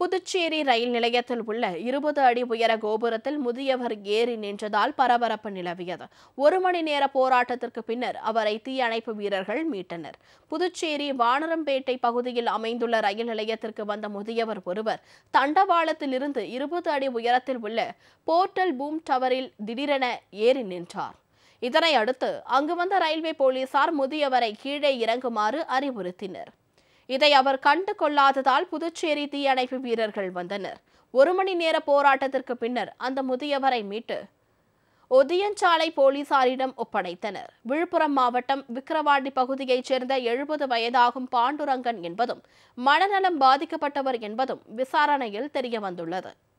புதுச்சேரி ரயில் நிலையத்தில் உள்ள இருபது அடி உயர கோபுரத்தில் முதியவர் ஏறி நின்றதால் பரபரப்பு நிலவியது ஒரு மணி நேர போராட்டத்திற்கு பின்னர் அவரை தீயணைப்பு வீரர்கள் மீட்டனர் புதுச்சேரி வானரம்பேட்டை பகுதியில் அமைந்துள்ள ரயில் நிலையத்திற்கு வந்த முதியவர் ஒருவர் தண்டவாளத்தில் இருந்து இருபது அடி உயரத்தில் உள்ள போர்ட்டல் பூம் டவரில் திடீரென ஏறி நின்றார் இதனை அடுத்து அங்கு வந்த ரயில்வே போலீசார் முதியவரை கீழே இறங்குமாறு அறிவுறுத்தினர் இதை அவர் கண்டு கொள்ளாததால் புதுச்சேரி தீயணைப்பு வீரர்கள் வந்தனர் ஒரு மணி நேர போராட்டத்திற்கு பின்னர் அந்த முதியவரை மீட்டு ஒதியஞ்சாலை போலீசாரிடம் ஒப்படைத்தனர் விழுப்புரம் மாவட்டம் விக்கிரவாண்டி பகுதியைச் சேர்ந்த எழுபது வயதாகும் பாண்டுரங்கன் என்பதும் மனநலம் பாதிக்கப்பட்டவர் என்பதும் விசாரணையில் தெரியவந்துள்ளது